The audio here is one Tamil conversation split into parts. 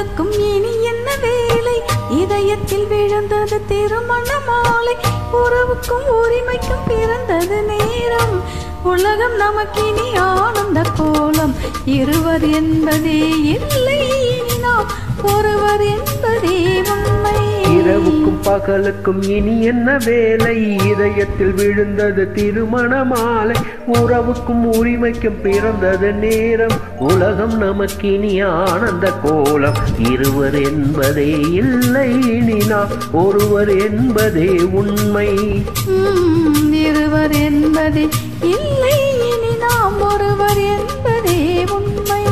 பகலுக்கும் இனி என்ன வேலை இதயத்தில் விழுந்தது திருமண மாலை உறவுக்கும் உரிமைக்கும் பிறந்தது நேரம் உலகம் நமக்கினி ஆனந்த கோலம் இருவர் என்பதே இல்லை இனி நாம் ஒருவர் என்பதே உண்மை இரவுக்கும் பகலுக்கும் இனி என்ன வேலை இதயத்தில் விழுந்தது திருமண மாலை உறவுக்கும் உரிமைக்கும் பிறந்தது நேரம் உலகம் நமக்கினி ஆனந்த கோலம் இருவர் என்பதே இல்லை இனி நாம் ஒருவர் என்பதே உண்மை உம், இருவர் என்பதே இல்லை இனி நாம் ஒருவர் என்பதே உண்மை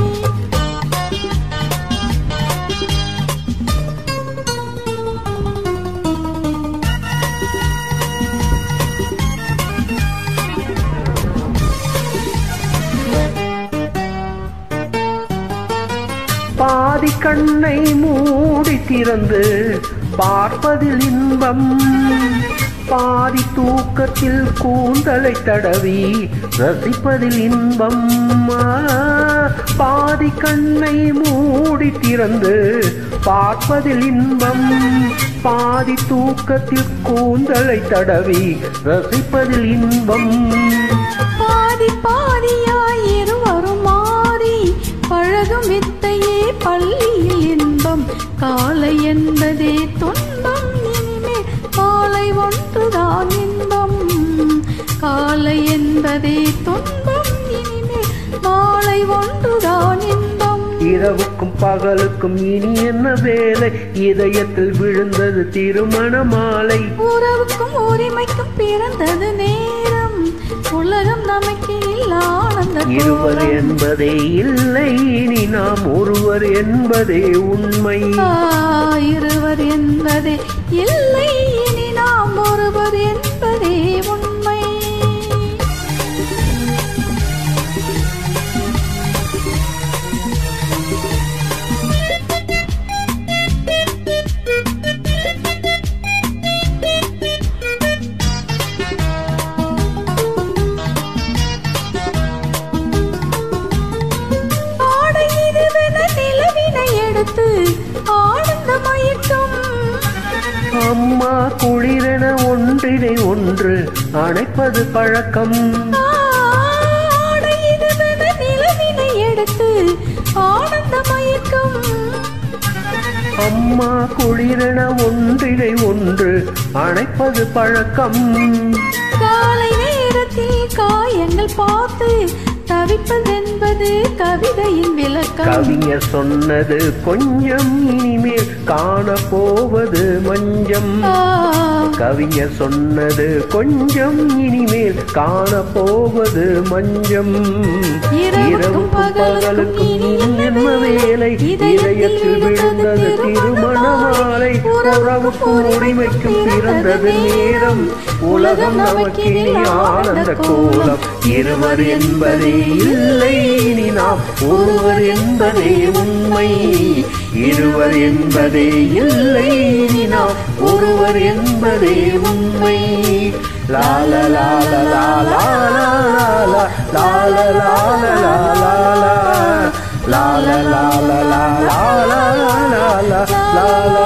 பாதி கண்ணை மூடி திறந்து பார்ப்பதில் இன்பம் பாதி தூக்கத்தில் கூந்தலை தடவி ரசிப்பதில் இன்பம் ஆ, பாதி கண்ணை மூடி திறந்து பார்ப்பதில் இன்பம் பாதி தூக்கத்தில் கூந்தலை தடவி ரசிப்பதில் இன்பம் பாதி பாதியாய் இருவரும் மாறி பழகும் வித்தையே பள்ளியில் இன்பம் காலை என்பதே துன்பம் இனிமேல் காலை ஒன்றுதான் இன்பம் காலை என்பதே துன்பம் இனிமேல் மாலை ஒன்றுதான் இன்பம் இரவுக்கும் பகலுக்கும் இனி என்ன வேலை இதயத்தில் விழுந்தது திருமண மாலை உறவுக்கும் உரிமைக்கும் பிறந்தது நேரம் உலகம் நமக்கு ஆனந்த இருவர் கோலம். என்பதே இல்லை இனி நாம் ஒருவர் என்பதே உண்மை ஆ, இருவர் என்பதே இல்லை இனி நாம் ஒருவர் என்பதே உண்மை ஆடை இதுவென நிலவினை எடுத்து ஆனந்த மயக்கம் அம்மா குளிரென ஒன்றினை ஒன்று அணைப்பது பழக்கம் ஆடை இதுவென நிலவினை எடுத்து ஆனந்த மயக்கம் அம்மா குளிரென ஒன்றினை ஒன்று அணைப்பது பழக்கம் காலை நேரத்தில் காயங்கள் பார்த்து தவிப்பதென்பது கவிதையின் விளக்கம் கவிஞர் சொன்னது கொஞ்சம் இனிமேல் காண போவது மஞ்சம் ஆ, கவிஞர் சொன்னது கொஞ்சம் இனிமேல் காண போவது மஞ்சம் இரவுக்கும் பகலுக்கும் இனி என்ன வேலை இதயத்தில் விழுந்தது திருமண மாலை உறவுக்கும் உரிமைக்கும் பிறந்தது நேரம் உலகம் நமக்கு இனி ஆனந்த கோலம் இருவர் என்பதே இல்லை இனி நாம் ஒருவர் என்பதே உண்மை இருவர் என்பதே இல்லை இனி நாம் ஒருவர் என்பதே உண்மை லால லால லால லால லால லால லால லால லால லால லால லால லால